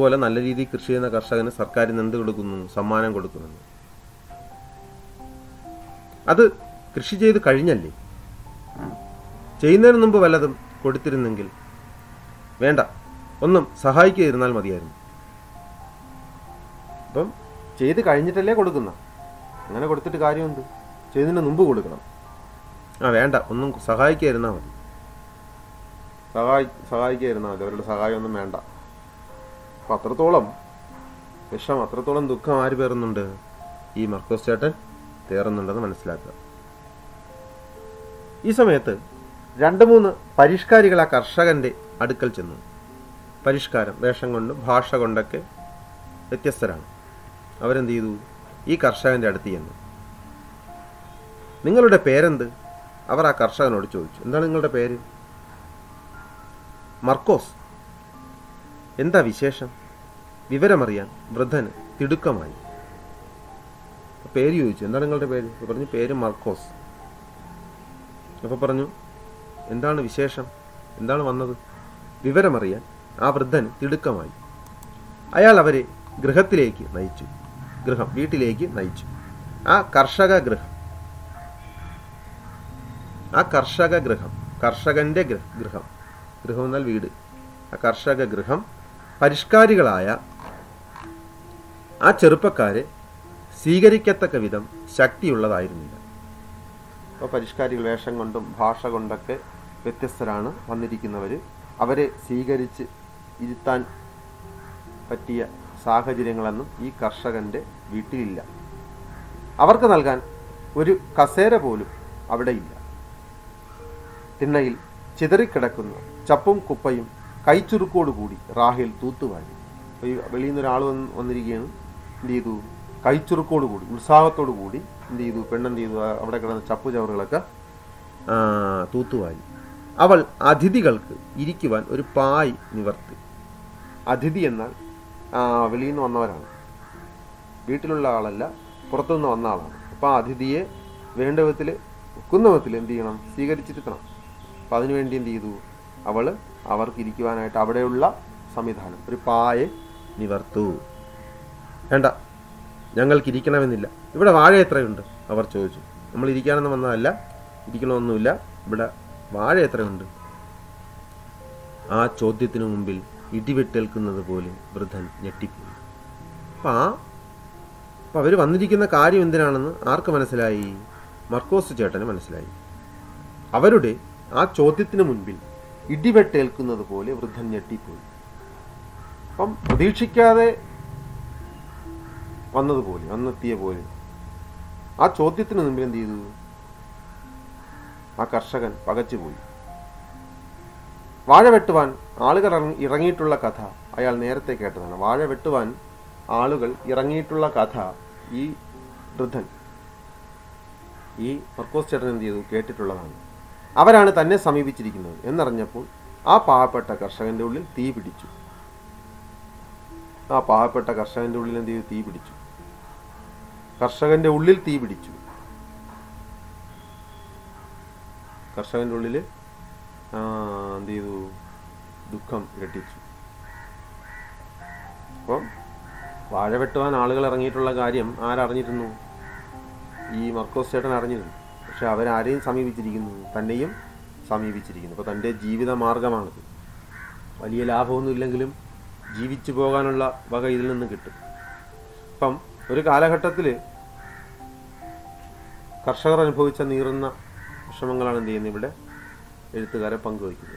ഇതുപോലെ നല്ല രീതിയിൽ കൃഷി ചെയ്യുന്ന കർഷകന് സർക്കാരിൽ നിന്ന് എന്ത് കൊടുക്കുന്നു സമ്മാനം കൊടുക്കുന്നുണ്ട് അത് കൃഷി ചെയ്ത് കഴിഞ്ഞല്ലേ ചെയ്യുന്നതിന് മുമ്പ് വല്ലതും കൊടുത്തിരുന്നെങ്കിൽ വേണ്ട ഒന്നും സഹായിക്കാതിരുന്നാൽ മതിയായിരുന്നു അപ്പം ചെയ്ത് കഴിഞ്ഞിട്ടല്ലേ കൊടുക്കുന്ന അങ്ങനെ കൊടുത്തിട്ട് കാര്യമുണ്ട് ചെയ്തതിന് മുമ്പ് കൊടുക്കണം ആ വേണ്ട ഒന്നും സഹായിക്കാതിരുന്നാൽ മതി സഹായി സഹായിക്കാതിരുന്നാൽ മതി അവരുടെ സഹായമൊന്നും വേണ്ട അപ്പം അത്രത്തോളം വിഷം അത്രത്തോളം ദുഃഖം ആര് പേറുന്നുണ്ട് ഈ മർക്കോസ് ചേട്ടൻ തേറുന്നുണ്ടെന്ന് മനസ്സിലാക്കുക ഈ സമയത്ത് രണ്ട് മൂന്ന് പരിഷ്കാരികൾ ആ കർഷകന്റെ അടുക്കൽ ചെന്നു പരിഷ്കാരം വേഷം കൊണ്ടും ഭാഷ കൊണ്ടൊക്കെ വ്യത്യസ്തരാണ് അവരെന്ത് ചെയ്തു ഈ കർഷകന്റെ അടുത്ത് ചെന്നു നിങ്ങളുടെ പേരെന്ത് അവർ ആ കർഷകനോട് ചോദിച്ചു എന്താണ് നിങ്ങളുടെ പേര് മർക്കോസ് എന്താ വിശേഷം വിവരമറിയാൻ വൃദ്ധന് തിടുക്കമായി പേര് ചോദിച്ചു എന്താണ് നിങ്ങളുടെ പേര് അപ്പോൾ പറഞ്ഞു പേര് മർക്കോസ് അപ്പോൾ പറഞ്ഞു എന്താണ് വിശേഷം എന്താണ് വന്നത് വിവരമറിയാൻ ആ വൃദ്ധൻ തിടുക്കമായി അയാൾ അവരെ ഗൃഹത്തിലേക്ക് നയിച്ചു ഗൃഹം വീട്ടിലേക്ക് നയിച്ചു ആ കർഷക ഗൃഹം ആ കർഷക ഗൃഹം കർഷകന്റെ ഗൃഹ ഗൃഹം ഗൃഹം എന്നാൽ വീട് ആ കർഷക ഗൃഹം പരിഷ്കാരികളായ ആ ചെറുപ്പക്കാരെ സ്വീകരിക്കത്തക്ക വിധം ശക്തിയുള്ളതായിരുന്നില്ല അപ്പോൾ പരിഷ്കാരികൾ വേഷം കൊണ്ടും ഭാഷ കൊണ്ടൊക്കെ വ്യത്യസ്തരാണ് വന്നിരിക്കുന്നവർ അവരെ സ്വീകരിച്ച് ഇരുത്താൻ പറ്റിയ സാഹചര്യങ്ങളൊന്നും ഈ കർഷകന്റെ വീട്ടിലില്ല അവർക്ക് നൽകാൻ ഒരു കസേര പോലും അവിടെയില്ല തിണ്ണയിൽ ചിതറിക്കിടക്കുന്ന ചപ്പും കുപ്പയും കൈച്ചുറുക്കോടുകൂടി റാഹേൽ തൂത്തുവാരി അപ്പോൾ ഈ വെളിയിൽ നിന്ന് ഒരാൾ വന്ന് വന്നിരിക്കുകയാണ് എന്ത് ചെയ്തു കൈച്ചുറുക്കോട് കൂടി ഉത്സാഹത്തോടു കൂടി എന്ത് ചെയ്തു പെണ്ണെന്ത് ചെയ്തു ആ അവിടെ കിടന്ന ചപ്പു ചവറുകളൊക്കെ ആ, തൂത്തുവാരി അവൾ അതിഥികൾക്ക് ഇരിക്കുവാൻ ഒരു പായ് നിവർത്തി അതിഥി എന്നാൽ ആ, വെളിയിൽ നിന്ന് വന്നവരാണ് വീട്ടിലുള്ള ആളല്ല പുറത്തുനിന്ന് വന്ന ആളാണ് അപ്പോൾ ആ അതിഥിയെ വേണ്ട വിധത്തിൽ ഒക്കുന്ന വിധത്തിൽ എന്ത് ചെയ്യണം സ്വീകരിച്ചിരുത്തണം അപ്പം അതിനുവേണ്ടി എന്ത് ചെയ്തു അവൾ അവർക്ക് ഇരിക്കുവാനായിട്ട് അവിടെയുള്ള സംവിധാനം ഒരു പായെ നിവർത്തു വേണ്ട ഞങ്ങൾക്ക് ഇരിക്കണമെന്നില്ല ഇവിടെ വാഴ എത്രയുണ്ട് അവർ ചോദിച്ചു നമ്മൾ ഇരിക്കാനൊന്നും വന്നതല്ല ഇരിക്കണമൊന്നുമില്ല ഇവിടെ വാഴ എത്രയുണ്ട് ആ ചോദ്യത്തിനു മുമ്പിൽ ഇടിവെട്ടേൽക്കുന്നത് പോലെ വൃദ്ധൻ ഞെട്ടിപ്പോയി അപ്പം ആ അപ്പം അവർ വന്നിരിക്കുന്ന കാര്യം എന്തിനാണെന്ന് ആർക്ക് മനസ്സിലായി മർക്കോസ് ചേട്ടന് മനസ്സിലായി അവരുടെ ആ ചോദ്യത്തിന് മുൻപിൽ ഇടിവെട്ടേൽക്കുന്നത് പോലെ വൃദ്ധൻ ഞെട്ടിപ്പോയി അപ്പം പ്രതീക്ഷിക്കാതെ വന്നതുപോലെ വന്നെത്തിയ പോലെ ആ ചോദ്യത്തിന് മുമ്പിൽ എന്ത് ചെയ്തു ആ കർഷകൻ പകച്ചുപോയി വാഴ വെട്ടുവാൻ ആളുകൾ ഇറങ്ങി- ഇറങ്ങിയിട്ടുള്ള കഥ അയാൾ നേരത്തെ കേട്ടതാണ് വാഴ വെട്ടുവാൻ ആളുകൾ ഇറങ്ങിയിട്ടുള്ള കഥ ഈ വൃദ്ധൻ ഈ മർക്കോസ് ചേട്ടൻ എന്ത് ചെയ്തു കേട്ടിട്ടുള്ളതാണ് അവരാണ് തന്നെ സമീപിച്ചിരിക്കുന്നത് എന്നറിഞ്ഞപ്പോൾ ആ പാവപ്പെട്ട കർഷകന്റെ ഉള്ളിൽ തീ പിടിച്ചു ആ പാവപ്പെട്ട കർഷകന്റെ ഉള്ളിൽ എന്ത് ചെയ്തു തീ പിടിച്ചു കർഷകന്റെ ഉള്ളിൽ തീ പിടിച്ചു കർഷകന്റെ ഉള്ളിൽ ആ, എന്ത് ചെയ്തു ദുഃഖം ഇരട്ടിച്ചു അപ്പം വാഴ വെട്ടുവാൻ ആളുകൾ ഇറങ്ങിയിട്ടുള്ള കാര്യം ആരറിഞ്ഞിരുന്നു ഈ മർക്കോസ് ചേട്ടൻ അറിഞ്ഞിരുന്നു പക്ഷെ അവരാരെയും സമീപിച്ചിരിക്കുന്നു തന്നെയും സമീപിച്ചിരിക്കുന്നു അപ്പോൾ തൻ്റെ ജീവിത മാർഗമാണിത് വലിയ ലാഭമൊന്നും ഇല്ലെങ്കിലും ജീവിച്ചു പോകാനുള്ള വക ഇതിൽ നിന്ന് കിട്ടും അപ്പം ഒരു കാലഘട്ടത്തിൽ കർഷകർ അനുഭവിച്ച നീറുന്ന വിഷമങ്ങളാണ് എന്ത് ചെയ്യുന്നത് ഇവിടെ എഴുത്തുകാരെ പങ്കുവയ്ക്കുന്നത്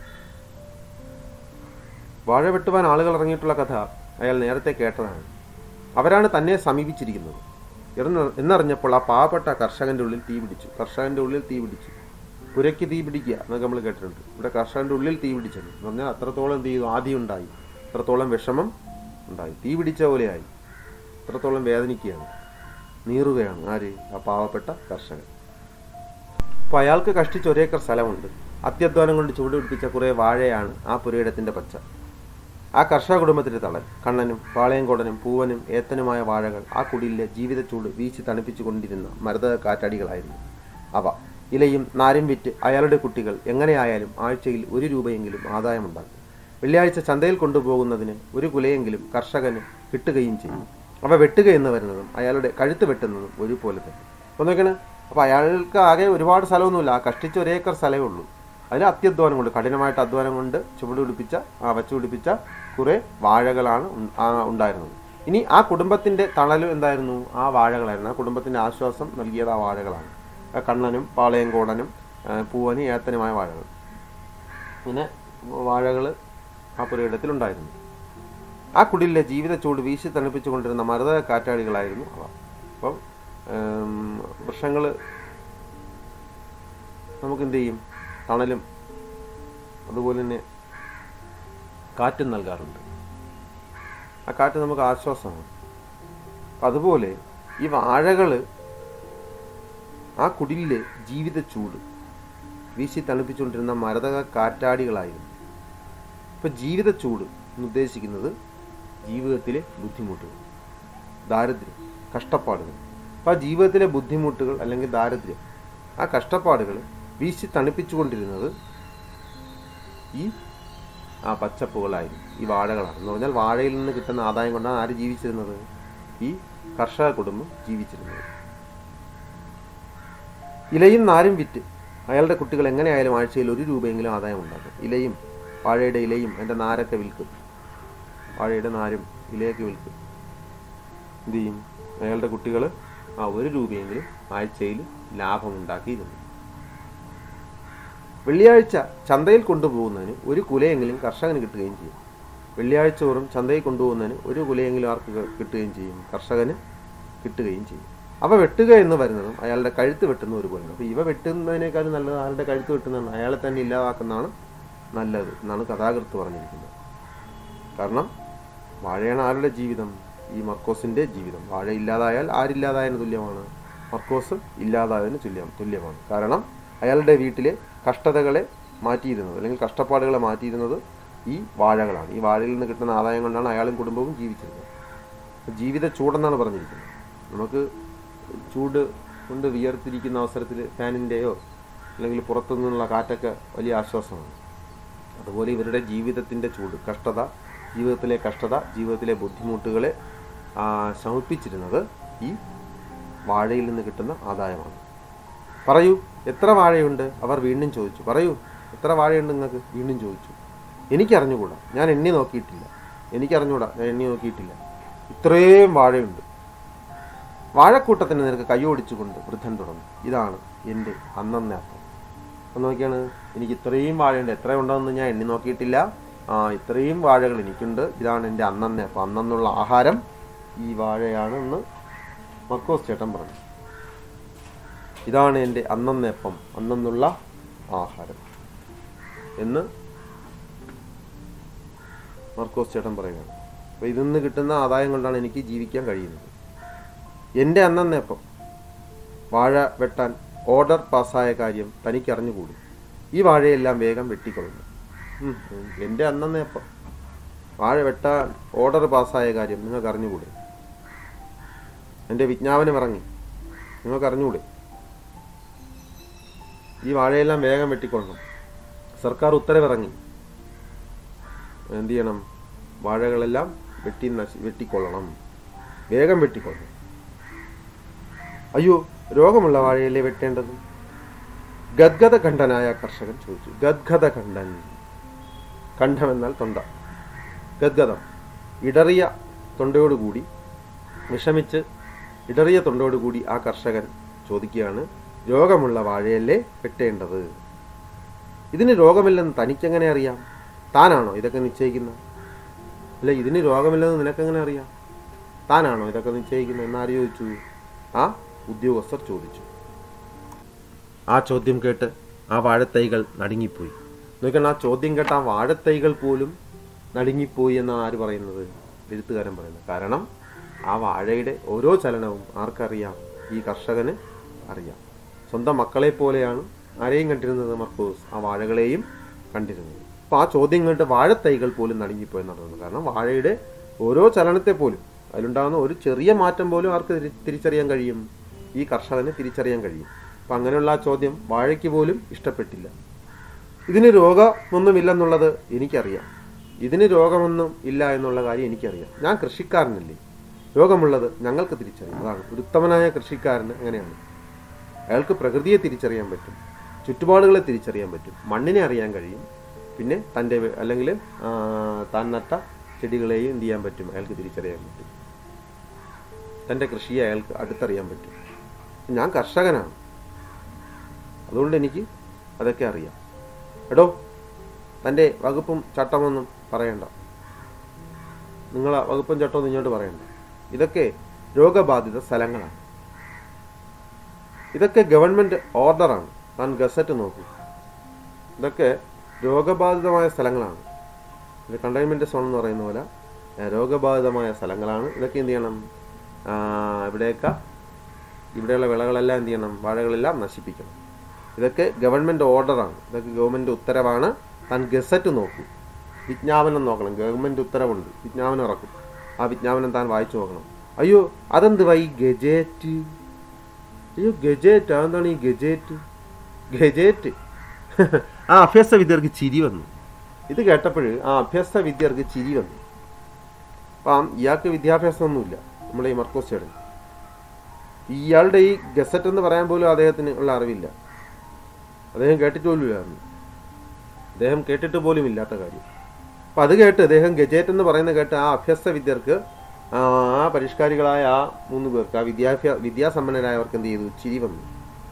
വാഴ വെട്ടുവാൻ ആളുകൾ ഇറങ്ങിയിട്ടുള്ള കഥ അയാൾ നേരത്തെ കേട്ടതാണ് അവരാണ് തന്നെ സമീപിച്ചിരിക്കുന്നത് എന്ന് എന്നറിഞ്ഞപ്പോൾ ആ പാവപ്പെട്ട കർഷകന്റെ ഉള്ളിൽ തീ പിടിച്ചു കർഷകന്റെ ഉള്ളിൽ തീ പിടിച്ചു പുരയ്ക്ക് തീ പിടിക്കുക എന്നൊക്കെ നമ്മൾ കേട്ടിട്ടുണ്ട് ഇവിടെ കർഷകന്റെ ഉള്ളിൽ തീ പിടിച്ചത് എന്ന് പറഞ്ഞാൽ അത്രത്തോളം എന്ത് ചെയ്തു ആദ്യം ഉണ്ടായി അത്രത്തോളം വിഷമം ഉണ്ടായി തീ പിടിച്ച പോലെയായി അത്രത്തോളം വേദനിക്കുകയാണ് നീറുകയാണ് ആര് ആ പാവപ്പെട്ട കർഷകൻ അപ്പോൾ അയാൾക്ക് കഷ്ടിച്ച് ഒരേക്കർ സ്ഥലമുണ്ട് അത്യധ്വാനം കൊണ്ട് ചുവട് പിടിപ്പിച്ച കുറേ വാഴയാണ് ആ പുരയിടത്തിന്റെ പച്ച ആ കർഷക കുടുംബത്തിന്റെ തളൻ കണ്ണനും പാളയംകോടനും പൂവനും ഏത്തനുമായ വാഴകൾ ആ കുടിലിലെ ജീവിതച്ചൂട് വീശി തണുപ്പിച്ചു കൊണ്ടിരുന്ന മരത കാറ്റാടികളായിരുന്നു അവ ഇലയും നാരും വിറ്റ് അയാളുടെ കുട്ടികൾ എങ്ങനെയായാലും ആഴ്ചയിൽ ഒരു രൂപയെങ്കിലും ആദായമുണ്ടാക്കും വെള്ളിയാഴ്ച ചന്തയിൽ കൊണ്ടുപോകുന്നതിന് ഒരു കുലയെങ്കിലും കർഷകന് കിട്ടുകയും ചെയ്യും അവ വെട്ടുക എന്ന് വരുന്നതും അയാളുടെ കഴുത്ത് വെട്ടുന്നതും ഒരുപോലെ തന്നെ അപ്പോൾ നോക്കണേ അപ്പോൾ അയാൾക്ക് ആകെ ഒരുപാട് സ്ഥലമൊന്നുമില്ല ആ കഷ്ടിച്ച് ഒരേക്കർ സ്ഥലമേ ഉള്ളൂ അതിൽ അത്യധ്വാനം കൊണ്ട് കഠിനമായിട്ട് അധ്വാനം കൊണ്ട് ചുവട് പിടിപ്പിച്ച ആ വച്ചു പിടിപ്പിച്ച കുറേ വാഴകളാണ് ഉൺ- ആ ഉണ്ടായിരുന്നത് ഇനി ആ കുടുംബത്തിൻ്റെ തണലും എന്തായിരുന്നു ആ വാഴകളായിരുന്നു ആ കുടുംബത്തിൻ്റെ ആശ്വാസം നൽകിയത് ആ വാഴകളാണ് ആ കണ്ണനും പാളയംകോടനും ആ, പൂവനും ഏത്തനുമായ വാഴകൾ ഇങ്ങനെ വാഴകൾ ആ പുരയിടത്തിലുണ്ടായിരുന്നു ആ കുടിലിലെ ജീവിത ചൂട് വീശി തണുപ്പിച്ചുകൊണ്ടിരുന്ന മരത കാറ്റാടികളായിരുന്നു അവ അപ്പം വൃക്ഷങ്ങൾ നമുക്ക് എന്ത് ചെയ്യും തണലും അതുപോലെ തന്നെ കാറ്റും നൽകാറുണ്ട് ആ കാറ്റ് നമുക്ക് ആശ്വാസമാണ് അപ്പം അതുപോലെ ഈ വാഴകൾ ആ കുടിലിലെ ജീവിത ചൂട് വീശി തണുപ്പിച്ചുകൊണ്ടിരുന്ന മരതക കാറ്റാടികളായിരുന്നു ഇപ്പം ജീവിത ചൂട് എന്ന് ഉദ്ദേശിക്കുന്നത് ജീവിതത്തിലെ ബുദ്ധിമുട്ടുകൾ ദാരിദ്ര്യം കഷ്ടപ്പാടുകൾ അപ്പോൾ ആ ജീവിതത്തിലെ ബുദ്ധിമുട്ടുകൾ അല്ലെങ്കിൽ ദാരിദ്ര്യം ആ കഷ്ടപ്പാടുകൾ വീശി തണുപ്പിച്ചുകൊണ്ടിരുന്നത് ഈ ആ പച്ചപ്പുകളായിരുന്നു ഈ വാഴകളാണ് എന്ന് പറഞ്ഞാൽ വാഴയിൽ നിന്ന് കിട്ടുന്ന ആദായം കൊണ്ടാണ് ആര് ജീവിച്ചിരുന്നത് ഈ കർഷക കുടുംബം ജീവിച്ചിരുന്നത് ഇലയും നാരും വിറ്റ് അയാളുടെ കുട്ടികൾ എങ്ങനെയായാലും ആഴ്ചയിൽ ഒരു രൂപയെങ്കിലും ആദായം ഉണ്ടാക്കും ഇലയും വാഴയുടെ ഇലയും എൻ്റെ നാരൊക്കെ വിൽക്കും വാഴയുടെ നാരും ഇലയൊക്കെ വിൽക്കും എന്ത് ചെയ്യും അയാളുടെ കുട്ടികൾ ആ ഒരു രൂപയെങ്കിലും ആഴ്ചയിൽ ലാഭമുണ്ടാക്കിയിരുന്നു വെള്ളിയാഴ്ച ചന്തയിൽ കൊണ്ടുപോകുന്നതിന് ഒരു കുലയെങ്കിലും കർഷകന് കിട്ടുകയും ചെയ്യും വെള്ളിയാഴ്ച തോറും ചന്തയിൽ കൊണ്ടുപോകുന്നതിന് ഒരു കുലയെങ്കിലും ആർക്ക് ക- കിട്ടുകയും ചെയ്യും കർഷകന് കിട്ടുകയും ചെയ്യും അവ വെട്ടുക എന്ന് വരുന്നതും അയാളുടെ കഴുത്ത് വെട്ടുന്ന ഒരുപോലെ അപ്പോൾ ഇവ വെട്ടുന്നതിനേക്കാളും നല്ലത് ആളുടെ കഴുത്ത് വെട്ടുന്നതാണ് അയാളെ തന്നെ ഇല്ലാതാക്കുന്നതാണ് നല്ലത് എന്നാണ് കഥാകൃത്ത് പറഞ്ഞിരിക്കുന്നത് കാരണം വാഴയാണ് ആരുടെ ജീവിതം ഈ മർക്കോസിന്റെ ജീവിതം വാഴ ഇല്ലാതായാൽ ആരില്ലാതായതിന് തുല്യമാണ് മർക്കോസ് ഇല്ലാതായതിന് തുല്യം തുല്യമാണ് കാരണം അയാളുടെ വീട്ടിലെ കഷ്ടതകളെ മാറ്റിയിരുന്നത് അല്ലെങ്കിൽ കഷ്ടപ്പാടുകളെ മാറ്റിയിരുന്നത് ഈ വാഴകളാണ് ഈ വാഴയിൽ നിന്ന് കിട്ടുന്ന ആദായം കൊണ്ടാണ് അയാളും കുടുംബവും ജീവിച്ചിരുന്നത് ജീവിത ചൂടെന്നാണ് പറഞ്ഞിരിക്കുന്നത് നമുക്ക് ചൂട് കൊണ്ട് വിയർത്തിരിക്കുന്ന അവസരത്തിൽ ഫാനിൻ്റെയോ അല്ലെങ്കിൽ പുറത്തു നിന്നുള്ള കാറ്റൊക്കെ വലിയ ആശ്വാസമാണ് അതുപോലെ ഇവരുടെ ജീവിതത്തിൻ്റെ ചൂട് കഷ്ടത ജീവിതത്തിലെ കഷ്ടത ജീവിതത്തിലെ ബുദ്ധിമുട്ടുകളെ ആ, ശമിപ്പിച്ചിരുന്നത് ഈ വാഴയിൽ നിന്ന് കിട്ടുന്ന ആദായമാണ് പറയൂ എത്ര വാഴയുണ്ട് അവർ വീണ്ടും ചോദിച്ചു പറയൂ എത്ര വാഴയുണ്ട് നിങ്ങൾക്ക് വീണ്ടും ചോദിച്ചു എനിക്കറിഞ്ഞുകൂടാ ഞാൻ എണ്ണി നോക്കിയിട്ടില്ല എനിക്കറിഞ്ഞൂടാ ഞാൻ എണ്ണി നോക്കിയിട്ടില്ല ഇത്രയും വാഴയുണ്ട് വാഴക്കൂട്ടത്തിന് നിനക്ക് കൈയോടിച്ചുകൊണ്ട് വൃദ്ധൻ തുടർന്നു ഇതാണ് എൻ്റെ അന്നത്തെ അപ്പം അപ്പം നോക്കിയാണ് എനിക്ക് ഇത്രയും വാഴയുണ്ട് എത്ര ഉണ്ടോയെന്ന് ഞാൻ എണ്ണി നോക്കിയിട്ടില്ല ആ ഇത്രയും വാഴകൾ എനിക്കുണ്ട് ഇതാണ് എൻ്റെ അന്നന്നെ അപ്പം അന്നുള്ള ആഹാരം ഈ വാഴയാണ് എന്ന് മക്കോസ് ചേട്ടൻ പറഞ്ഞു ഇതാണ് എൻ്റെ അന്നന്നേപ്പം അന്നെന്നുള്ള ആഹാരം എന്ന് മർക്കോസ് ചേട്ടൻ പറയുകയാണ് അപ്പോൾ ഇതിൽ നിന്ന് കിട്ടുന്ന ആദായം കൊണ്ടാണ് എനിക്ക് ജീവിക്കാൻ കഴിയുന്നത് എൻ്റെ അന്നന്നേപ്പം വാഴ വെട്ടാൻ ഓർഡർ പാസ്സായ കാര്യം തനിക്ക് അറിഞ്ഞുകൂടി ഈ വാഴയെല്ലാം വേഗം വെട്ടിക്കൊള്ളുന്നു ഉം, ഉം. എൻ്റെ അന്നന്നേപ്പം വാഴ വെട്ടാൻ ഓർഡർ പാസ്സായ കാര്യം നിങ്ങൾക്ക് അറിഞ്ഞുകൂടെ എൻ്റെ വിജ്ഞാപനം ഇറങ്ങി നിങ്ങൾക്ക് അറിഞ്ഞുകൂടെ ഈ വാഴയെല്ലാം വേഗം വെട്ടിക്കൊള്ളണം സർക്കാർ ഉത്തരവിറങ്ങി എന്ത് ചെയ്യണം വാഴകളെല്ലാം വെട്ടി നശി വെട്ടിക്കൊള്ളണം വേഗം വെട്ടിക്കൊള്ളണം അയ്യോ രോഗമുള്ള വാഴയല്ലേ വെട്ടേണ്ടത് ഗദ്ഗത കണ്ഠനായ കർഷകൻ ചോദിച്ചു ഗദ്ഗത കണ്ഠൻ കണ്ഠം എന്നാൽ തൊണ്ട ഗദ്ഗതം ഇടറിയ തൊണ്ടയോടുകൂടി വിഷമിച്ച് ഇടറിയ തൊണ്ടയോടുകൂടി ആ കർഷകൻ ചോദിക്കുകയാണ് രോഗമുള്ള വാഴയല്ലേ വെട്ടേണ്ടത് ഇതിന് രോഗമില്ലെന്ന് തനിക്കെങ്ങനെ അറിയാം താനാണോ ഇതൊക്കെ നിശ്ചയിക്കുന്നത് അല്ല ഇതിന് രോഗമില്ലെന്ന് നിനക്കെങ്ങനെ അറിയാം താനാണോ ഇതൊക്കെ നിശ്ചയിക്കുന്നത് എന്നാര് ചോദിച്ചു ആ ഉദ്യോഗസ്ഥർ ചോദിച്ചു ആ ചോദ്യം കേട്ട് ആ വാഴത്തൈകൾ നടുങ്ങിപ്പോയി നോക്കണം ആ ചോദ്യം കേട്ട ആ വാഴത്തൈകൾ പോലും നടുങ്ങിപ്പോയി എന്നാണ് ആര് പറയുന്നത് എഴുത്തുകാരൻ പറയുന്നത് കാരണം ആ വാഴയുടെ ഓരോ ചലനവും ആർക്കറിയാം ഈ കർഷകന് അറിയാം സ്വന്തം മക്കളെ പോലെയാണ് ആരെയും കണ്ടിരുന്നത് മർക്കോസ് ആ വാഴകളെയും കണ്ടിരുന്നത് അപ്പോൾ ആ ചോദ്യം കേട്ട് വാഴത്തൈകൾ പോലും നടുങ്ങിപ്പോയെന്നാണ് പറയുന്നത് കാരണം വാഴയുടെ ഓരോ ചലനത്തെ പോലും അതിലുണ്ടാകുന്ന ഒരു ചെറിയ മാറ്റം പോലും ആർക്ക് തിരി- തിരിച്ചറിയാൻ കഴിയും ഈ കർഷകന് തിരിച്ചറിയാൻ കഴിയും അപ്പം അങ്ങനെയുള്ള ആ ചോദ്യം വാഴയ്ക്ക് പോലും ഇഷ്ടപ്പെട്ടില്ല ഇതിന് രോഗമൊന്നുമില്ലെന്നുള്ളത് എനിക്കറിയാം ഇതിന് രോഗമൊന്നും ഇല്ല എന്നുള്ള കാര്യം എനിക്കറിയാം ഞാൻ കൃഷിക്കാരനല്ലേ രോഗമുള്ളത് ഞങ്ങൾക്ക് തിരിച്ചറിയാം അതാണ് ഒരു ഉത്തമനായ കൃഷിക്കാരന് അങ്ങനെയാണ് അയാൾക്ക് പ്രകൃതിയെ തിരിച്ചറിയാൻ പറ്റും ചുറ്റുപാടുകളെ തിരിച്ചറിയാൻ പറ്റും മണ്ണിനെ അറിയാൻ കഴിയും പിന്നെ തൻ്റെ വെ- അല്ലെങ്കിൽ ആ, താൻ നട്ട ചെടികളെയും എന്ത് ചെയ്യാൻ പറ്റും അയാൾക്ക് തിരിച്ചറിയാൻ പറ്റും തൻ്റെ കൃഷിയെ അയാൾക്ക് അടുത്തറിയാൻ പറ്റും ഞാൻ കർഷകനാണ് അതുകൊണ്ട് എനിക്ക് അതൊക്കെ അറിയാം എടോ തൻ്റെ വകുപ്പും ചട്ടമൊന്നും പറയണ്ട നിങ്ങളെ വകുപ്പും ചട്ടമൊന്നും ഇങ്ങോട്ട് പറയണ്ട ഇതൊക്കെ രോഗബാധിത സ്ഥലങ്ങളാണ് ഇതൊക്കെ ഗവൺമെൻറ് ഓർഡറാണ് താൻ ഗസറ്റ് നോക്കൂ ഇതൊക്കെ രോഗബാധിതമായ സ്ഥലങ്ങളാണ് ഇത് കണ്ടെയ്ൻമെൻറ്റ് സോൺ എന്ന് പറയുന്ന പോലെ ഏ, രോഗബാധിതമായ സ്ഥലങ്ങളാണ് ഇതൊക്കെ എന്ത് ചെയ്യണം ആ, ഇവിടെയൊക്കെ ഇവിടെയുള്ള വിളകളെല്ലാം എന്ത് ചെയ്യണം വാഴകളെല്ലാം നശിപ്പിക്കണം ഇതൊക്കെ ഗവൺമെൻറ് ഓർഡറാണ് ഇതൊക്കെ ഗവൺമെൻറ് ഉത്തരവാണ് താൻ ഗസറ്റ് നോക്കൂ വിജ്ഞാപനം നോക്കണം ഗവൺമെൻറ് ഉത്തരവുണ്ട് വിജ്ഞാപനം ഇറക്കും ആ വിജ്ഞാപനം താൻ വായിച്ചു നോക്കണം അയ്യോ അതെന്ത് വൈ ഗജറ്റ് അയ്യോ ഗജറ്റ് അതെന്താണ് ഈ ഗജറ്റ് ഗജറ്റ് ആ അഭ്യസ്ത വിദ്യർക്ക് ചിരി വന്നു ഇത് കേട്ടപ്പോൾ ആ അഭ്യസ്ത വിദ്യർക്ക് ചിരി വന്നു അപ്പം ഇയാൾക്ക് വിദ്യാഭ്യാസമൊന്നുമില്ല നമ്മുടെ ഈ മർക്കോസ് ചേട്ടൻ ഇയാളുടെ ഈ ഗസറ്റ് എന്ന് പറയാൻ പോലും അദ്ദേഹത്തിന് ഉള്ള അറിവില്ല അദ്ദേഹം കേട്ടിട്ട് പോലും ഇല്ലായിരുന്നു അദ്ദേഹം കേട്ടിട്ട് പോലും ഇല്ലാത്ത കാര്യം അപ്പം അത് കേട്ട് അദ്ദേഹം ഗജറ്റ് എന്ന് പറയുന്നത് കേട്ട് ആ അഭ്യസ്ത വിദ്യർക്ക് ആ ആ പരിഷ്കാരികളായ ആ മൂന്ന് പേർക്ക് ആ വിദ്യാഭ്യാ വിദ്യാസമ്പന്നരായവർക്ക് എന്ത് ചെയ്തു ചിരി വന്നു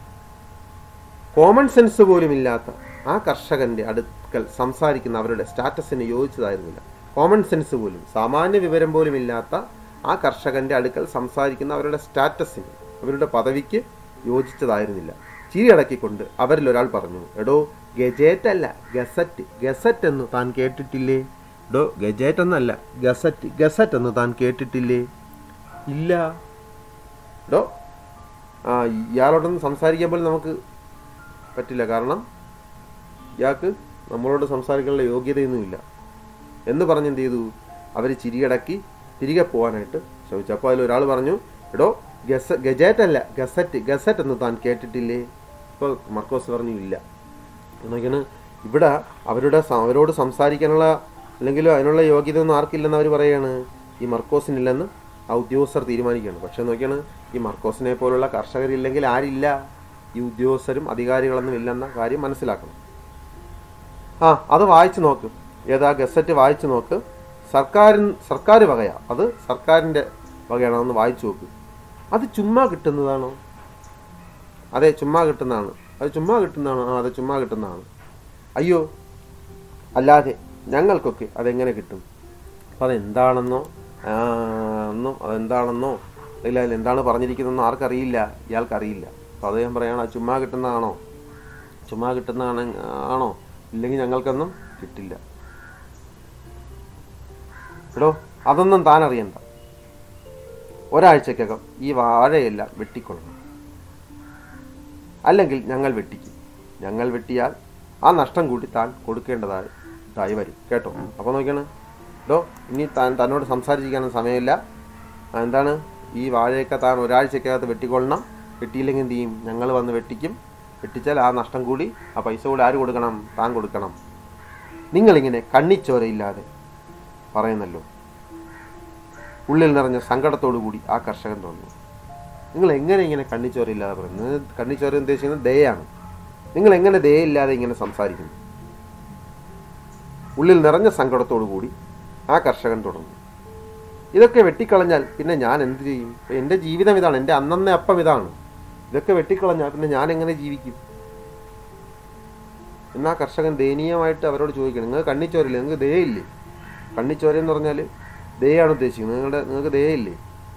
കോമൺ സെൻസ് പോലും ഇല്ലാത്ത ആ കർഷകന്റെ അടുക്കൽ സംസാരിക്കുന്ന അവരുടെ സ്റ്റാറ്റസിന് യോജിച്ചതായിരുന്നില്ല കോമൺ സെൻസ് പോലും സാമാന്യ വിവരം പോലും ഇല്ലാത്ത ആ കർഷകന്റെ അടുക്കൽ സംസാരിക്കുന്ന അവരുടെ സ്റ്റാറ്റസിന് അവരുടെ പദവിക്ക് യോജിച്ചതായിരുന്നില്ല ചിരിയടക്കിക്കൊണ്ട് അവരിൽ ഒരാൾ പറഞ്ഞു എടോ ഗജറ്റ് അല്ല ഗസറ്റ് ഗസറ്റ് എന്ന് താൻ കേട്ടിട്ടില്ലേ ഡോ ഗജറ്റ് എന്നല്ല ഗസറ്റ് ഗസറ്റ് എന്ന് താൻ കേട്ടിട്ടില്ലേ ഇല്ല ഡോ ആ ഇയാളോടൊന്നും സംസാരിക്കാൻ പോലും നമുക്ക് പറ്റില്ല കാരണം ഇയാൾക്ക് നമ്മളോട് സംസാരിക്കാനുള്ള യോഗ്യതയൊന്നുമില്ല എന്ന് പറഞ്ഞ് എന്ത് ചെയ്തു അവർ ചിരിയടക്കി തിരികെ പോകാനായിട്ട് ശ്രമിച്ചു അപ്പോൾ അതിൽ ഒരാൾ പറഞ്ഞു എടോ ഗസ ഗജറ്റ് അല്ല ഗസറ്റ് ഗസറ്റ് എന്ന് താൻ കേട്ടിട്ടില്ലേ ഇപ്പോൾ മർക്കോസ് പറഞ്ഞു ഇല്ല എന്നൊക്കെയാണ് ഇവിടെ അവരുടെ സ- അവരോട് സംസാരിക്കാനുള്ള അല്ലെങ്കിൽ അതിനുള്ള യോഗ്യത ഒന്നും ആർക്കില്ലെന്ന് അവർ പറയാണ് ഈ മർക്കോസിനില്ലെന്ന് ആ ഉദ്യോഗസ്ഥർ തീരുമാനിക്കുകയാണ് പക്ഷെ നോക്കിയാണ് ഈ മർക്കോസിനെ പോലുള്ള കർഷകരില്ലെങ്കിൽ ആരില്ല ഈ ഉദ്യോഗസ്ഥരും അധികാരികളൊന്നും ഇല്ലെന്ന കാര്യം മനസ്സിലാക്കണം ആ അത് വായിച്ചു നോക്ക് ഏതാ ഗസറ്റ് വായിച്ചു നോക്ക് സർക്കാരിൻ സർക്കാർ വകയാ അത് സർക്കാരിൻ്റെ വകയാണോ ഒന്ന് വായിച്ചു നോക്ക് അത് ചുമ്മാ കിട്ടുന്നതാണോ അതെ ചുമ്മാ കിട്ടുന്നതാണ് അത് ചുമ്മാ കിട്ടുന്നതാണോ ആ അത് ചുമ്മാ കിട്ടുന്നതാണ് അയ്യോ അല്ലാതെ ഞങ്ങൾക്കൊക്കെ അതെങ്ങനെ കിട്ടും അപ്പം അതെന്താണെന്നോ ആ, ഒന്നും അതെന്താണെന്നോ അല്ലെങ്കിൽ അതിൽ എന്താണ് പറഞ്ഞിരിക്കുന്നതെന്നോ ആർക്കറിയില്ല ഇയാൾക്കറിയില്ല അപ്പോൾ അത് ഞാൻ പറയുകയാണ് അത് ചുമ്മാ കിട്ടുന്നതാണോ ചുമ്മാ കിട്ടുന്നതാണ് ആണോ ഇല്ലെങ്കിൽ ഞങ്ങൾക്കൊന്നും കിട്ടില്ല എടോ അതൊന്നും താൻ അറിയണ്ട ഒരാഴ്ചക്കകം ഈ വാഴയെല്ലാം വെട്ടിക്കൊള്ളണം അല്ലെങ്കിൽ ഞങ്ങൾ വെട്ടിക്കും ഞങ്ങൾ വെട്ടിയാൽ ആ നഷ്ടം കൂടി താൻ കൊടുക്കേണ്ടതായി ഇതായി വരും കേട്ടോ അപ്പോൾ നോക്കിയാണ് ഡോ ഇനി താൻ തന്നോട് സംസാരിച്ചിരിക്കാനും സമയമില്ല ആ, എന്താണ് ഈ വാഴയൊക്കെ താൻ ഒരാഴ്ചക്കകത്ത് വെട്ടിക്കൊള്ളണം വെട്ടിയില്ലെങ്കിൽ എന്ത് ചെയ്യും ഞങ്ങൾ വന്ന് വെട്ടിക്കും വെട്ടിച്ചാൽ ആ നഷ്ടം കൂടി ആ പൈസ കൂടി ആര് കൊടുക്കണം താൻ കൊടുക്കണം നിങ്ങളിങ്ങനെ കണ്ണിച്ചോരയില്ലാതെ പറയുന്നല്ലോ ഉള്ളിൽ നിറഞ്ഞ സങ്കടത്തോടു കൂടി ആ കർഷകൻ തോന്നുന്നു നിങ്ങൾ എങ്ങനെ ഇങ്ങനെ കണ്ണിച്ചോരയില്ലാതെ പറയുന്നത് കണ്ണിച്ചോര ഉദ്ദേശിക്കുന്നത് ദയാണ് നിങ്ങൾ എങ്ങനെ ദയയില്ലാതെ ഇങ്ങനെ സംസാരിക്കുന്നു ഉള്ളിൽ നിറഞ്ഞ സങ്കടത്തോടു കൂടി ആ കർഷകൻ തുടർന്നു ഇതൊക്കെ വെട്ടിക്കളഞ്ഞാൽ പിന്നെ ഞാൻ എന്ത് ചെയ്യും ഇപ്പൊ എൻ്റെ ജീവിതം ഇതാണ് എൻ്റെ അന്നന്നെ അപ്പം ഇതാണ് ഇതൊക്കെ വെട്ടിക്കളഞ്ഞാൽ പിന്നെ ഞാൻ എങ്ങനെ ജീവിക്കും എന്നാ കർഷകൻ ദയനീയമായിട്ട് അവരോട് ചോദിക്കണം നിങ്ങൾ കണ്ണിച്ചോരയില്ലേ നിങ്ങൾക്ക് ദയയില്ലേ കണ്ണിച്ചോര എന്ന് പറഞ്ഞാൽ ദയാണ് ഉദ്ദേശിക്കുന്നത് നിങ്ങളുടെ നിങ്ങൾക്ക് ദയയില്ലേ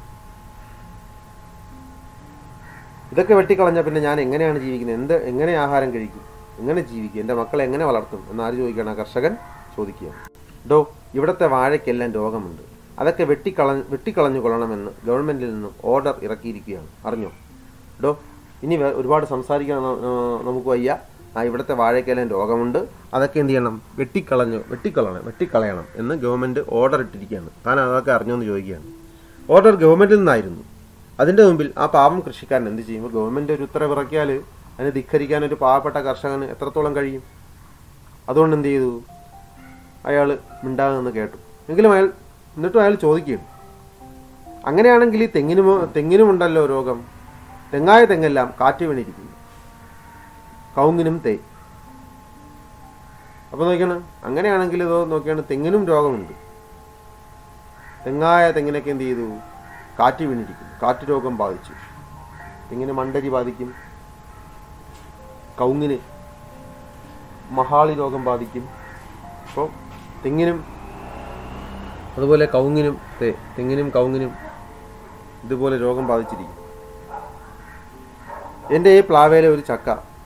ഇതൊക്കെ വെട്ടിക്കളഞ്ഞാൽ പിന്നെ ഞാൻ എങ്ങനെയാണ് ജീവിക്കുന്നത് എന്ത് എങ്ങനെ ആഹാരം കഴിക്കും എങ്ങനെ ജീവിക്കും എൻ്റെ മക്കളെ എങ്ങനെ വളർത്തും എന്ന് ആര് ചോദിക്കണം ആ കർഷകൻ ചോദിക്കുക ഡോ ഇവിടുത്തെ വാഴയ്ക്കെല്ലാം രോഗമുണ്ട് അതൊക്കെ വെട്ടിക്കള വെട്ടിക്കളഞ്ഞു കൊള്ളണമെന്ന് ഗവൺമെൻറ്റിൽ നിന്നും ഓർഡർ ഇറക്കിയിരിക്കുകയാണ് അറിഞ്ഞോ ഡോ ഇനി വേ- ഒരുപാട് സംസാരിക്കാൻ ന- ആ, നമുക്ക് വയ്യ ആ ഇവിടുത്തെ വാഴയ്ക്കെല്ലാം രോഗമുണ്ട് അതൊക്കെ എന്ത് ചെയ്യണം വെട്ടിക്കളഞ്ഞു വെട്ടിക്കളയണം വെട്ടിക്കളയണം എന്ന് ഗവൺമെൻറ് ഓർഡർ ഇട്ടിരിക്കുകയാണ് താൻ അതൊക്കെ അറിഞ്ഞോ എന്ന് ചോദിക്കുകയാണ് ഓർഡർ ഗവൺമെൻറ്റിൽ നിന്നായിരുന്നു അതിൻ്റെ മുമ്പിൽ ആ പാവം കൃഷിക്കാരൻ എന്ത് ചെയ്യും ഇപ്പോൾ ഗവൺമെൻറ് ഒരു ഉത്തരവ് ഇറക്കിയാൽ അതിനെ ധിക്കരിക്കാൻ ഒരു പാവപ്പെട്ട കർഷകന് എത്രത്തോളം കഴിയും അതുകൊണ്ട് എന്ത് ചെയ്തു അയാൾ മിണ്ടാകുമെന്ന് കേട്ടു എങ്കിലും അയാൾ എന്നിട്ടും അയാൾ ചോദിക്കുകയാണ് അങ്ങനെയാണെങ്കിൽ ഈ തെങ്ങിനും തെങ്ങിനുമുണ്ടല്ലോ രോഗം തെങ്ങായ തെങ്ങെല്ലാം കാറ്റ് വീണിരിക്കുന്നു കൗങ്ങിനും തേ അപ്പോൾ നോക്കിയാണ് അങ്ങനെയാണെങ്കിൽ ഇതോ നോക്കിയാണ് തെങ്ങിനും രോഗമുണ്ട് തെങ്ങായ തെങ്ങിനൊക്കെ എന്ത് ചെയ്തു കാറ്റ് വീണിരിക്കുന്നു കാറ്റ് രോഗം ബാധിച്ചു തെങ്ങിന് മണ്ടരി ബാധിക്കും കൗങ്ങിന് മഹാളി രോഗം ബാധിക്കും അപ്പോൾ തെങ്ങിനും അതുപോലെ കൗങ്ങിനും തെ- തെങ്ങിനും കൗങ്ങിനും ഇതുപോലെ രോഗം ബാധിച്ചിരിക്കും എൻ്റെ ഈ പ്ലാവേലെ ഒരു ചക്ക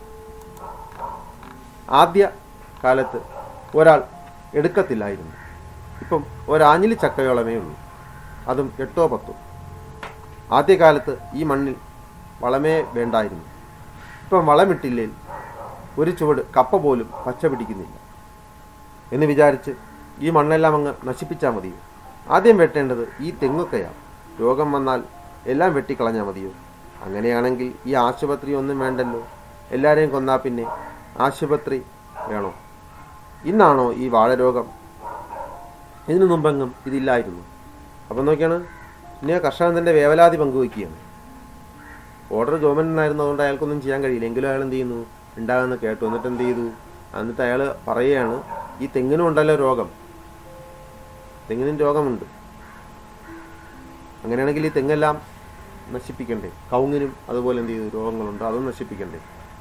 ആദ്യ കാലത്ത് ഒരാൾ എടുക്കത്തില്ലായിരുന്നു ഇപ്പം ഒരാഞ്ഞിലി ചക്കയോളമേ ഉള്ളൂ അതും എട്ടോ പത്തോ ആദ്യകാലത്ത് ഈ മണ്ണിൽ വളമേ വേണ്ടായിരുന്നു ഇപ്പം വളമിട്ടില്ലേൽ ഒരു ചുവട് കപ്പ പോലും പച്ച പിടിക്കുന്നില്ല എന്ന് വിചാരിച്ച് ഈ മണ്ണെല്ലാം അങ്ങ് നശിപ്പിച്ചാൽ മതിയോ ആദ്യം വെട്ടേണ്ടത് ഈ തെങ്ങൊക്കെയാണ് രോഗം വന്നാൽ എല്ലാം വെട്ടിക്കളഞ്ഞാൽ മതിയോ അങ്ങനെയാണെങ്കിൽ ഈ ആശുപത്രി ഒന്നും വേണ്ടല്ലോ എല്ലാവരെയും കൊന്നാൽ പിന്നെ ആശുപത്രി വേണോ ഇന്നാണോ ഈ വാഴരോഗം ഇതിനു മുമ്പെങ്ങും ഇതില്ലായിരുന്നു അപ്പം നോക്കിയാണ് ഇനി ആ കർഷകൻ തൻ്റെ വേവലാതി പങ്കുവയ്ക്കുകയാണ് ഓർഡർ ഗവൺമെൻറ് നിന്നായിരുന്നതുകൊണ്ട് അയാൾക്കൊന്നും ചെയ്യാൻ കഴിയില്ല എങ്കിലും അയാൾ എന്ത് ചെയ്യുന്നു ഉണ്ടാകുന്ന കേട്ടു എന്നിട്ട് എന്ത് ചെയ്തു എന്നിട്ട് അയാൾ പറയുകയാണ് ഈ തെങ്ങിനും ഉണ്ടല്ലോ രോഗം തെങ്ങിനും രോഗമുണ്ട് അങ്ങനെയാണെങ്കിൽ ഈ തെങ്ങെല്ലാം നശിപ്പിക്കണ്ടേ കവുങ്ങിനും അതുപോലെ എന്ത് ചെയ്തു രോഗങ്ങളുണ്ട് അതും നശിപ്പിക്കണ്ടേ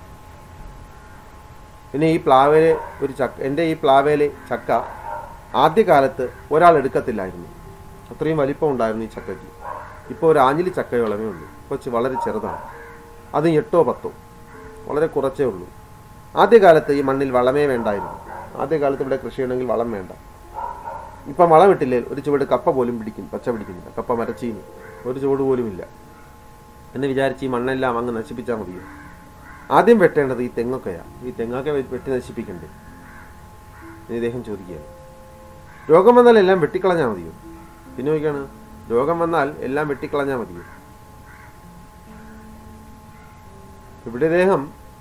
പിന്നെ ഈ പ്ലാവേലെ ഒരു ചക്ക എൻ്റെ ഈ പ്ലാവേലെ ചക്ക ആദ്യകാലത്ത് ഒരാൾ എടുക്കത്തില്ലായിരുന്നു അത്രയും വലിപ്പം ഉണ്ടായിരുന്നു ഈ ചക്കയ്ക്ക് ഇപ്പോൾ ഒരു ആഞ്ഞിലി ചക്കയോളമേ ഉള്ളൂ കൊച്ച് വളരെ ചെറുതാണ് അത് എട്ടോ പത്തോ വളരെ കുറച്ചേ ഉള്ളൂ ആദ്യകാലത്ത് ഈ മണ്ണിൽ വളമേ വേണ്ടായിരുന്നു ആദ്യകാലത്ത് ഇവിടെ കൃഷി ചെയ്യണമെങ്കിൽ വളം വേണ്ട ഇപ്പം വളം ഇട്ടില്ലേ ഒരു ചുവട് കപ്പ പോലും പിടിക്കും പച്ച പിടിക്കുന്നില്ല കപ്പ മരച്ചീനി ഒരു ചുവട് പോലും ഇല്ല എന്ന് വിചാരിച്ച് ഈ മണ്ണെല്ലാം അങ്ങ് നശിപ്പിച്ചാൽ മതിയോ ആദ്യം വെട്ടേണ്ടത് ഈ തെങ്ങൊക്കെയാണ് ഈ തെങ്ങൊക്കെ വെ- വെട്ടി നശിപ്പിക്കണ്ടേ എന്ന് ഇദ്ദേഹം ചോദിക്കുകയാണ് രോഗം വന്നാൽ എല്ലാം വെട്ടിക്കളഞ്ഞാൽ മതിയോ പിന്നെ നോക്കിയാണ് രോഗം വന്നാൽ എല്ലാം വെട്ടിക്കളഞ്ഞാൽ മതിയോ ഇവിടെ ഇദ്ദേഹം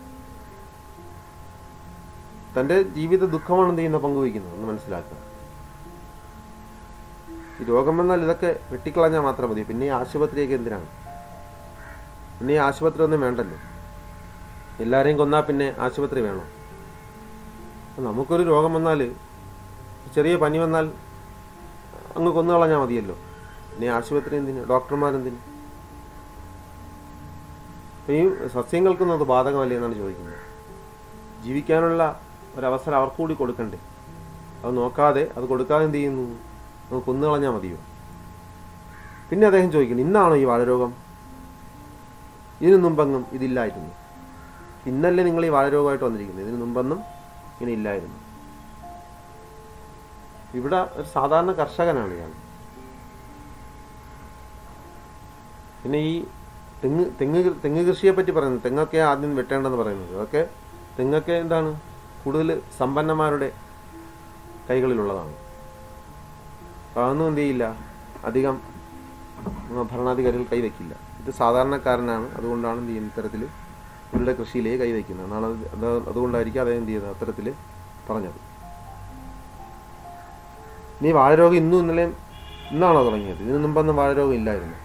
തൻ്റെ ജീവിത ദുഃഖമാണ് എന്ത് ചെയ്യുന്ന പങ്കുവയ്ക്കുന്നത് ഒന്ന് മനസ്സിലാക്കുക ഈ രോഗം വന്നാൽ ഇതൊക്കെ വെട്ടിക്കളഞ്ഞാൽ മാത്രം മതി പിന്നെ ഈ ആശുപത്രിയൊക്കെ എന്തിനാണ് പിന്നെ ഈ ആശുപത്രി ഒന്നും വേണ്ടല്ലോ എല്ലാവരെയും കൊന്നാൽ പിന്നെ ആശുപത്രി വേണോ അപ്പൊ നമുക്കൊരു രോഗം വന്നാൽ ചെറിയ പനി വന്നാൽ അങ്ങ് കൊന്നു കളഞ്ഞാൽ മതിയല്ലോ പിന്നെ ഈ ആശുപത്രി എന്തിന് ഡോക്ടർമാരെന്തിന് അപ്പൊ ഈ സസ്യങ്ങൾക്കൊന്നും അത് ബാധകമല്ലേ എന്നാണ് ചോദിക്കുന്നത് ജീവിക്കാനുള്ള ഒരവസരം അവർക്ക് കൂടി കൊടുക്കണ്ടേ അത് നോക്കാതെ അത് കൊടുക്കാതെ എന്ത് ചെയ്യുന്നു നമുക്ക് കൊന്നു കളഞ്ഞാൽ മതിയോ പിന്നെ അദ്ദേഹം ചോദിക്കുന്നു ഇന്നാണോ ഈ വാഴരോഗം ഇതിനു മുമ്പെങ്ങും ഇതില്ലായിരുന്നു ഇന്നല്ലേ നിങ്ങൾ ഈ വാഴരോഗമായിട്ട് വന്നിരിക്കുന്നത് ഇതിനു മുമ്പൊന്നും ഇങ്ങനെ ഇല്ലായിരുന്നു ഇവിടെ ഒരു സാധാരണ കർഷകനാണ് ഇയാൾ പിന്നെ ഈ തെങ്ങ് തെങ്ങ് കൃ- തെങ്ങ് കൃഷിയെ പറ്റി പറയുന്നത് തെങ്ങൊക്കെ ആദ്യം വെട്ടേണ്ടെന്ന് പറയുന്നത് അതൊക്കെ തെങ്ങൊക്കെ എന്താണ് കൂടുതൽ സമ്പന്നന്മാരുടെ കൈകളിലുള്ളതാണ് അപ്പോൾ അതൊന്നും എന്ത് ചെയ്യില്ല അധികം ഉം, ഭരണാധികാരികൾ കൈവയ്ക്കില്ല ഇത് സാധാരണക്കാരനാണ് അതുകൊണ്ടാണ് എന്ത് ചെയ്യുന്നത് ഇത്തരത്തിൽ ഇവരുടെ കൃഷിയിലേക്ക് കൈവയ്ക്കുന്നത് എന്നാണ് അത് അത് അതുകൊണ്ടായിരിക്കും അദ്ദേഹം എന്ത് ചെയ്തത് അത്തരത്തിൽ പറഞ്ഞത് നീ വാഴരോഗം ഇന്നും ഇന്നലെയും ഇന്നാണോ തുടങ്ങിയത് ഇതിനു മുമ്പൊന്നും വാഴരോഗം ഇല്ലായിരുന്നു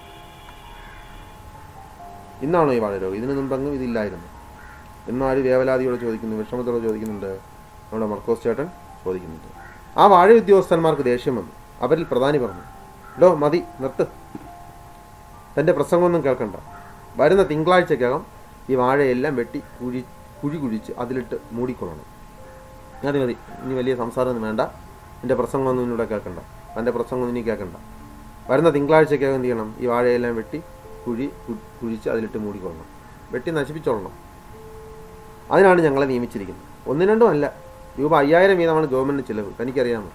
ഇന്നാണോ ഈ വാഴരോഗം ഇതിനു മുമ്പെങ്ങും ഇതില്ലായിരുന്നു എന്നാര് വേവലാതിയോട് ചോദിക്കുന്നു വിഷമത്തോടെ ചോദിക്കുന്നുണ്ട് നമ്മുടെ മർക്കോസ് ചേട്ടൻ ചോദിക്കുന്നുണ്ട് ആ വാഴ ഉദ്യോഗസ്ഥന്മാർക്ക് ദേഷ്യം വന്നു അവരിൽ പ്രധാനി പറഞ്ഞു ഡോ മതി നിർത്ത് തൻ്റെ പ്രസംഗമൊന്നും കേൾക്കണ്ട വരുന്ന തിങ്കളാഴ്ചക്കകം ഈ വാഴയെല്ലാം വെട്ടി കുഴി കുഴി കുഴിച്ച് അതിലിട്ട് മൂടിക്കൊള്ളണം മതി മതി ഇനി വലിയ സംസാരമൊന്നും വേണ്ട എൻ്റെ പ്രസംഗമൊന്നും ഇന്നിവിടെ കേൾക്കണ്ട തൻ്റെ പ്രസംഗമൊന്നും ഇനി കേൾക്കണ്ട വരുന്ന തിങ്കളാഴ്ചക്കകം എന്ത് ചെയ്യണം ഈ വാഴയെല്ലാം വെട്ടി കുഴി കു- കുഴിച്ച് അതിലിട്ട് മൂടിക്കൊള്ളണം വെട്ടി നശിപ്പിച്ചോളണം അതിനാണ് ഞങ്ങളെ നിയമിച്ചിരിക്കുന്നത് ഒന്നും രണ്ടും അല്ല രൂപ അയ്യായിരം വീതമാണ് ഗവൺമെൻറ് ചിലവ് തനിക്കറിയാമോ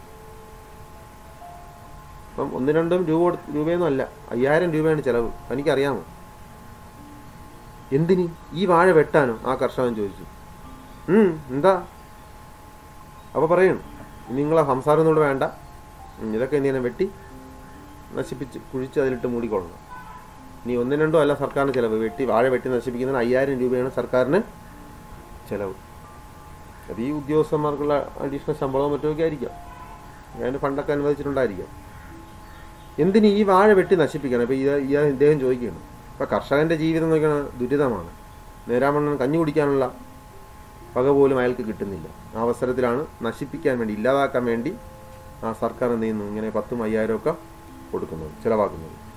അപ്പം ഒന്ന് രണ്ടും രൂപ കൊടുത്ത് രൂപയൊന്നും അല്ല അയ്യായിരം രൂപയാണ് ചിലവ് തനിക്കറിയാമോ എന്തിന് ഈ വാഴ വെട്ടാനോ ആ കർഷകൻ ചോദിച്ചു ഉം, എന്താ അപ്പോൾ പറയണം ഇനി നിങ്ങളെ സംസാരം ഒന്നും ഇവിടെ വേണ്ട ഉം, ഇതൊക്കെ എന്ത് ചെയ്യണം വെട്ടി നശിപ്പിച്ച് കുഴിച്ച് അതിലിട്ട് മൂടിക്കൊള്ളണം ഇനി ഒന്നും രണ്ടും അല്ല സർക്കാരിന് ചിലവ് വെട്ടി വാഴ വെട്ടി നശിപ്പിക്കുന്നതിന് അയ്യായിരം രൂപയാണ് സർക്കാരിന് ചിലവ് അത് ഈ ഉദ്യോഗസ്ഥന്മാർക്കുള്ള അഡീഷണൽ ശമ്പളവും മറ്റുമൊക്കെ ആയിരിക്കാം അതിന് ഫണ്ടൊക്കെ അനുവദിച്ചിട്ടുണ്ടായിരിക്കാം എന്തിന് ഈ വാഴ വെട്ടി നശിപ്പിക്കണം ഇപ്പോൾ ഇത് ഈ ഇദ്ദേഹം ചോദിക്കുകയാണ് ഇപ്പോൾ കർഷകൻ്റെ ജീവിതം നോക്കിയാൽ ദുരിതമാണ് നേരാമണ്ണൻ കഞ്ഞി കുടിക്കാനുള്ള വക പോലും അയാൾക്ക് കിട്ടുന്നില്ല ആ അവസരത്തിലാണ് നശിപ്പിക്കാൻ വേണ്ടി ഇല്ലാതാക്കാൻ വേണ്ടി ആ സർക്കാർ എന്ത് ചെയ്യുന്നു ഇങ്ങനെ പത്തും അയ്യായിരം ഒക്കെ കൊടുക്കുന്നത് ചിലവാക്കുന്നത്